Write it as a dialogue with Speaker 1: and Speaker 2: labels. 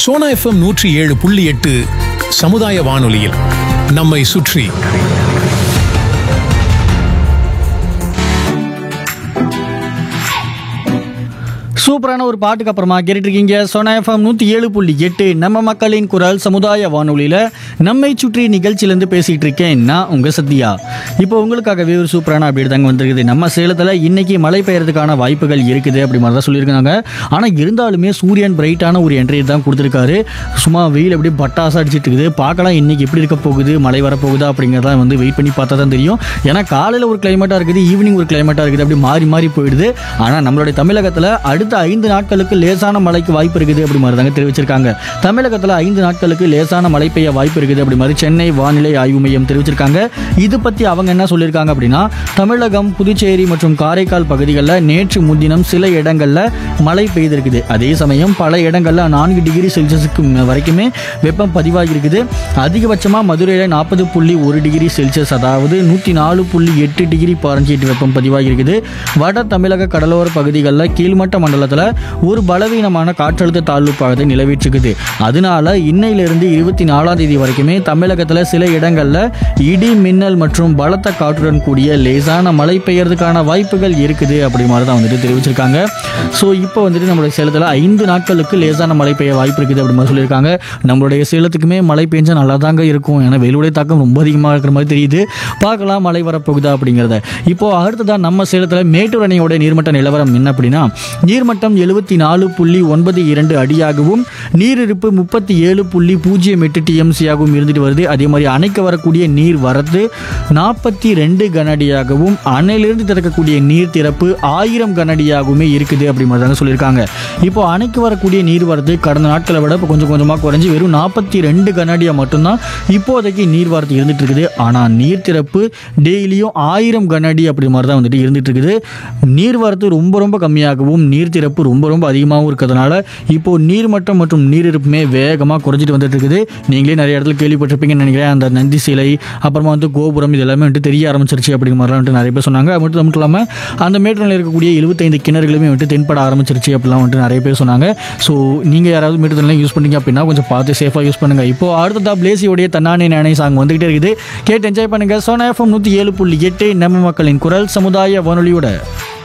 Speaker 1: Sona FM நூற்றி ஏழு புள்ளி எட்டு சமுதாய வானொலியில் நம்மை சுற்றி
Speaker 2: சூப்பரான ஒரு பாட்டுக்கு அப்புறமா கேட்டுட்டு இருக்கீங்க சோனா எஃப்எம் நூற்றி ஏழு புள்ளி எட்டு நம்ம மக்களின் குரல் சமுதாய வானொலியில் நம்மை சுற்றி நிகழ்ச்சியிலேருந்து பேசிகிட்டு இருக்கேன் நான் உங்கள் சத்யா இப்போ உங்களுக்காகவே ஒரு சூப்பரான அப்டேட் தாங்க வந்திருக்குது நம்ம சேலத்தில் இன்னைக்கு மழை பெய்யறதுக்கான வாய்ப்புகள் இருக்குது அப்படி மாதிரி தான் சொல்லியிருக்காங்க ஆனால் இருந்தாலுமே சூரியன் பிரைட்டான ஒரு என்ட்ரி தான் கொடுத்துருக்காரு சும்மா வெயில் அப்படியே பட்டாசு அடிச்சிட்டு இருக்குது பார்க்கலாம் இன்னைக்கு எப்படி இருக்க போகுது மழை வரப்போகுதா அப்படிங்கிறத வந்து வெயிட் பண்ணி பார்த்தா தான் தெரியும் ஏன்னா காலையில் ஒரு கிளைமேட்டாக இருக்குது ஈவினிங் ஒரு கிளைமேட்டாக இருக்குது அப்படி மாறி மாறி போயிடுது ஆனால் நம்மளுடைய தமிழகத்தில் அடுத்த ஐந்து நாட்களுக்கு லேசான மழைக்கு வாய்ப்பு இருக்குது அப்படி மாதிரி தாங்க தெரிவிச்சிருக்காங்க தமிழகத்தில் ஐந்து நாட்களுக்கு லேசான மழை பெய்ய வாய்ப்பு இருக்குது அப்படி மாதிரி சென்னை வானிலை ஆய்வு மையம் தெரிவிச்சிருக்காங்க இது பற்றி அவங்க என்ன சொல்லியிருக்காங்க அப்படின்னா தமிழகம் புதுச்சேரி மற்றும் காரைக்கால் பகுதிகளில் நேற்று முன்தினம் சில இடங்களில் மழை பெய்திருக்குது அதே சமயம் பல இடங்களில் நான்கு டிகிரி செல்சியஸுக்கு மே- வரைக்குமே வெப்பம் பதிவாகி இருக்குது அதிகபட்சமாக மதுரையில் நாற்பது புள்ளி ஒரு டிகிரி செல்சியஸ் அதாவது நூற்றி நாலு புள்ளி எட்டு டிகிரி பாரன்ஹீட் வெப்பம் பதிவாகி இருக்குது வட தமிழக கடலோர பகுதிகளில் கீழ்மட்ட மண்டலத்தில் ஒரு பலவீனமான காற்றழுத்த தாழ்வு பாகத்தை நிலவிட்டிருக்குது அதனால இன்னையிலிருந்து இருபத்தி நாலாம் தேதி வரைக்குமே தமிழகத்தில் சில இடங்களில் இடி மின்னல் மற்றும் பலத்த காற்றுடன் கூடிய லேசான மழை பெய்யறதுக்கான வாய்ப்புகள் இருக்குது அப்படி மாதிரி தான் வந்துட்டு தெரிவிச்சிருக்காங்க ஸோ இப்போ வந்துட்டு நம்மளுடைய சேலத்தில் ஐந்து நாட்களுக்கு லேசான மழை பெய்ய வாய்ப்பு இருக்குது அப்படி மாதிரி சொல்லியிருக்காங்க நம்மளுடைய சேலத்துக்குமே மழை பெஞ்சா நல்லா தாங்க இருக்கும் ஏன்னா வெயிலுடைய தாக்கம் ரொம்ப அதிகமாக இருக்கிற மாதிரி தெரியுது பார்க்கலாம் மழை வரப்போகுதா அப்படிங்கிறத இப்போ அடுத்ததான் நம்ம சேலத்தில் மேட்டூர் அணையோட நீர்மட்ட நிலவரம் என்ன அப்படின்னா நீர்மட்டம் எழுபத்தி நாலு புள்ளி ஒன்பது இரண்டு அடியாகவும் நீரிருப்பு முப்பத்தி ஏழு புள்ளி பூஜ்ஜியம் எட்டு டிஎம்சியாகவும் இருந்துட்டு வருது அதே மாதிரி அணைக்கு வரக்கூடிய நீர் வரத்து நாற்பத்தி ரெண்டு கனஅடியாகவும் அணையிலிருந்து திறக்கக்கூடிய நீர் திறப்பு ஆயிரம் கனஅடியாகவுமே இருக்குது அப்படி மாதிரி தாங்க சொல்லியிருக்காங்க இப்போ அணைக்கு வரக்கூடிய நீர் வரத்து கடந்த நாட்களை விட இப்போ கொஞ்சம் கொஞ்சமாக குறைஞ்சி வெறும் நாற்பத்தி ரெண்டு கனஅடியாக மட்டும்தான் இப்போதைக்கு நீர் வரத்து இருந்துட்டு இருக்குது ஆனால் நீர் திறப்பு டெய்லியும் ஆயிரம் கனஅடி அப்படி மாதிரி தான் வந்துட்டு இருந்துட்டு இருக்குது நீர் வரத்து ரொம்ப ரொம்ப கம்மியாகவும் நீர் திறப்பு ரொம்ப ரொம்ப அதிகமாகவும் இருக்கிறதுனால இப்போ நீர்மட்டம் மற்றும் நீரிருப்புமே வேகமாக குறைஞ்சிட்டு வந்துட்டு இருக்குது நீங்களே நிறைய இடத்துல கேள்விப்பட்டிருப்பீங்கன்னு நினைக்கிறேன் அந்த நந்தி சிலை அப்புறமா வந்து கோபுரம் இது எல்லாமே வந்துட்டு தெரிய ஆரம்பிச்சிருச்சு அப்படிங்கிற மாதிரிலாம் வந்துட்டு நிறைய பேர் சொன்னாங்க அது மட்டும் மட்டும் இல்லாமல் அந்த மேட்டூரில் இருக்கக்கூடிய எழுபத்தைந்து கிணறுகளுமே வந்துட்டு தென்பட ஆரம்பிச்சிருச்சு அப்படிலாம் வந்துட்டு நிறைய பேர் சொன்னாங்க ஸோ நீங்கள் யாராவது மேட்டூர்லாம் யூஸ் பண்ணீங்க அப்படின்னா கொஞ்சம் பார்த்து சேஃபாக யூஸ் பண்ணுங்க இப்போ அடுத்ததா பிளேசியோடைய தன்னானே நானே சாங் வந்துகிட்டே இருக்குது கேட்டு என்ஜாய் பண்ணுங்க சோனா எஃப்எம் நூற்றி ஏழு புள்ளி எட்டு நம்ம மக்களின் குரல் சமுதாய வானொலியோட